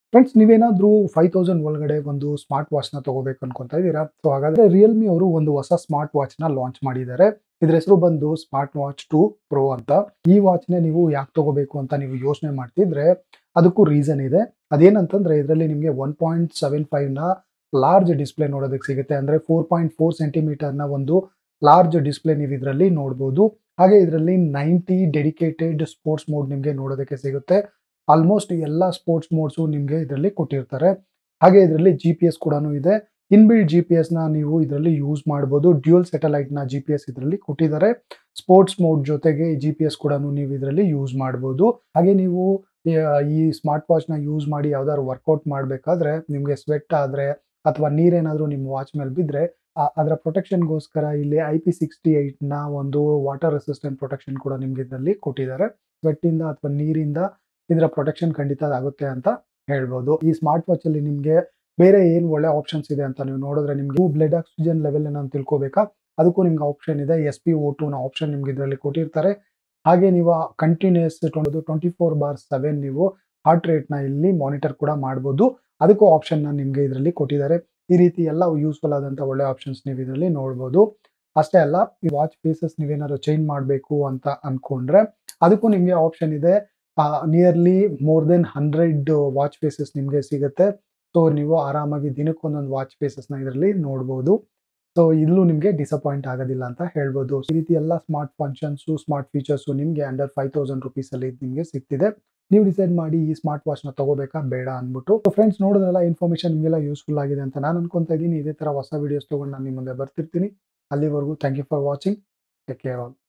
friends ನೀವೇನಾದರೂ five thousand ಒಳಗಡೆ ಒಂದು ಸ್ಮಾರ್ಟ್ ವಾಚ್ನ ತಗೋಬೇಕು ಅನ್ಕೊಂತ ಇದ್ದೀರಾ ಸೊ ಹಾಗಾದ್ರೆ ರಿಯಲ್ಮಿ ಅವರು ಒಂದು ಹೊಸ ಸ್ಮಾರ್ಟ್ ವಾಚ್ನ ಲಾಂಚ್ ಮಾಡಿದ್ದಾರೆ ಇದ್ರ ಹೆಸರು ಬಂದು ಸ್ಮಾರ್ಟ್ ವಾಚ್ ಟು ಪ್ರೋ ಅಂತ ಈ ವಾಚ್ನ ನೀವು ಯಾಕೆ ತಗೋಬೇಕು ಅಂತ ನೀವು ಯೋಚನೆ ಮಾಡ್ತಿದ್ರೆ ಅದಕ್ಕೂ ರೀಸನ್ ಇದೆ ಅದೇನಂತಂದ್ರೆ ಇದರಲ್ಲಿ ನಿಮಗೆ ಒನ್ ಪಾಯಿಂಟ್ ಸೆವೆನ್ ಫೈವ್ನ ಲಾರ್ಜ್ ಡಿಸ್ಪ್ಲೇ ನೋಡೋದಕ್ಕೆ ಸಿಗುತ್ತೆ ಅಂದ್ರೆ ಫೋರ್ ಪಾಯಿಂಟ್ ಫೋರ್ ಸೆಂಟಿಮೀಟರ್ನ ಒಂದು ಲಾರ್ಜ್ ಡಿಸ್ಪ್ಲೇ ನೀವು ಇದರಲ್ಲಿ ನೋಡ್ಬೋದು ಹಾಗೆ ಇದರಲ್ಲಿ ನೈಂಟಿ ಡೆಡಿಕೇಟೆಡ್ ಸ್ಪೋರ್ಟ್ಸ್ ಮೋಡ್ ನಿಮಗೆ ನೋಡೋದಕ್ಕೆ ಸಿಗುತ್ತೆ ಆಲ್ಮೋಸ್ಟ್ ಎಲ್ಲ ಸ್ಪೋರ್ಟ್ಸ್ ಮೋಡ್ಸು ನಿಮಗೆ ಇದರಲ್ಲಿ ಕೊಟ್ಟಿರ್ತಾರೆ ಹಾಗೆ ಇದರಲ್ಲಿ ಜಿ ಪಿ ಎಸ್ ಕೂಡ ಇದೆ ಇನ್ಬಿಲ್ಡ್ ಜಿ ಪಿ ಎಸ್ನ ನೀವು ಇದರಲ್ಲಿ ಯೂಸ್ ಮಾಡ್ಬೋದು ಡ್ಯೂಯಲ್ ಸ್ಯಾಟಲೈಟ್ನ ಜಿ ಪಿ ಎಸ್ ಇದರಲ್ಲಿ ಕೊಟ್ಟಿದ್ದಾರೆ ಸ್ಪೋರ್ಟ್ಸ್ ಮೋಡ್ ಜೊತೆಗೆ ಜಿ ಪಿ ಎಸ್ ಕೂಡ ನೀವು ಇದರಲ್ಲಿ ಯೂಸ್ ಮಾಡ್ಬೋದು ಹಾಗೆ ನೀವು ಈ ಸ್ಮಾರ್ಟ್ ವಾಚ್ನ ಯೂಸ್ ಮಾಡಿ ಯಾವ್ದಾದ್ರು ವರ್ಕೌಟ್ ಮಾಡಬೇಕಾದ್ರೆ ನಿಮಗೆ ಸ್ವೆಟ್ ಆದರೆ ಅಥವಾ ನೀರೇನಾದರೂ ನಿಮ್ಮ ವಾಚ್ ಮೇಲೆ ಬಿದ್ದರೆ ಅದರ ಪ್ರೊಟೆಕ್ಷನ್ಗೋಸ್ಕರ ಇಲ್ಲಿ ಐ ಪಿ ಸಿಕ್ಸ್ಟಿ ಏಯ್ಟ್ನ ಒಂದು ವಾಟರ್ ರೆಸಿಸ್ಟೆಂಟ್ ಪ್ರೊಟೆಕ್ಷನ್ ಕೂಡ ನಿಮ್ಗೆ ಇದರಲ್ಲಿ ಕೊಟ್ಟಿದ್ದಾರೆ ಸ್ವೆಟ್ಟಿಂದ ಅಥವಾ ನೀರಿಂದ ಇದರ ಪ್ರೊಟೆಕ್ಷನ್ ಖಂಡಿತ ಆಗುತ್ತೆ ಅಂತ ಹೇಳ್ಬೋದು ಈ ಸ್ಮಾರ್ಟ್ ವಾಚ್ ಅಲ್ಲಿ ನಿಮಗೆ ಬೇರೆ ಏನು ಒಳ್ಳೆ ಆಪ್ಷನ್ಸ್ ಇದೆ ಅಂತ ನೀವು ನೋಡಿದ್ರೆ ನಿಮ್ಗೆ ಬ್ಲಡ್ ಆಕ್ಸಿಜನ್ ಲೆವೆಲ್ ನಾನು ತಿಳ್ಕೊಬೇಕಾ ಅದಕ್ಕೂ ನಿಮ್ಗೆ ಆಪ್ಷನ್ ಇದೆ ಎಸ್ ಪಿ ಓ ಟೂನ ಆಪ್ಷನ್ ನಿಮ್ಗೆ ಇದರಲ್ಲಿ ಕೊಟ್ಟಿರ್ತಾರೆ ಹಾಗೆ ನೀವು continuous twenty four by seven ನೀವು ಹಾರ್ಟ್ ರೇಟ್ನ ಇಲ್ಲಿ ಮಾನಿಟರ್ ಕೂಡ ಮಾಡ್ಬೋದು ಅದಕ್ಕೂ ಆಪ್ಷನ್ನ ನಿಮಗೆ ಇದರಲ್ಲಿ ಕೊಟ್ಟಿದ್ದಾರೆ ಈ ರೀತಿ ಎಲ್ಲ ಯೂಸ್ಫುಲ್ ಆದಂಥ ಒಳ್ಳೆ ಆಪ್ಷನ್ಸ್ ನೀವು ಇದರಲ್ಲಿ ನೋಡ್ಬೋದು ಅಷ್ಟೇ ಅಲ್ಲ ಈ ವಾಚ್ ಫೇಸಸ್ ನೀವೇನಾದ್ರು ಚೇಂಜ್ ಮಾಡಬೇಕು ಅಂತ ಅನ್ಕೊಂಡ್ರೆ ಅದಕ್ಕೂ ನಿಮಗೆ ಆಪ್ಷನ್ ಇದೆ nearly more than hundred watch faces ನಿಮಗೆ ಸಿಗುತ್ತೆ ಸೊ ನೀವು ಆರಾಮಾಗಿ ದಿನಕ್ಕೊಂದೊಂದು ವಾಚ್ ಫೇಸಸ್ನ ಇದರಲ್ಲಿ ನೋಡ್ಬೋದು ಸೊ ಇಲ್ಲೂ ನಿಮಗೆ ಡಿಸಪಾಯಿಂಟ್ ಆಗೋದಿಲ್ಲ ಅಂತ ಹೇಳ್ಬೋದು ಈ ರೀತಿ ಎಲ್ಲ ಸ್ಮಾರ್ಟ್ ಫಂಕ್ಷನ್ಸು ಸ್ಮಾರ್ಟ್ ಫೀಚರ್ಸು ನಿಮಗೆ ಅಂಡರ್ ಫೈವ್ ತೌಸಂಡ್ ರುಪೀಸಲ್ಲಿ ನಿಮಗೆ ಸಿಗ್ತಿದೆ ನೀವು ಡಿಸೈಡ್ ಮಾಡಿ ಈ ಸ್ಮಾರ್ಟ್ ವಾಚ್ನ ತಗೋಬೇಕಾ ಬೇಡ ಅಂದ್ಬಿಟ್ಟು ಸೊ ಫ್ರೆಂಡ್ಸ್ ನೋಡೋದಲ್ಲ ಇನ್ಫಾರ್ಮೇಷನ್ ನಿಮಗೆಲ್ಲ ಯೂಸ್ಫುಲ್ ಆಗಿದೆ ಅಂತ ನಾನು ಅನ್ಕೊಂತ ಇದ್ದೀನಿ ಇದೇ ಥರ ಹೊಸ ವೀಡಿಯೋಸ್ ತೊಗೊಂಡು ನಾನು ನಿಮ್ಮ ಮುಂದೆ ಬರ್ತಿರ್ತೀನಿ ಅಲ್ಲಿವರೆಗೂ thank you for watching take care all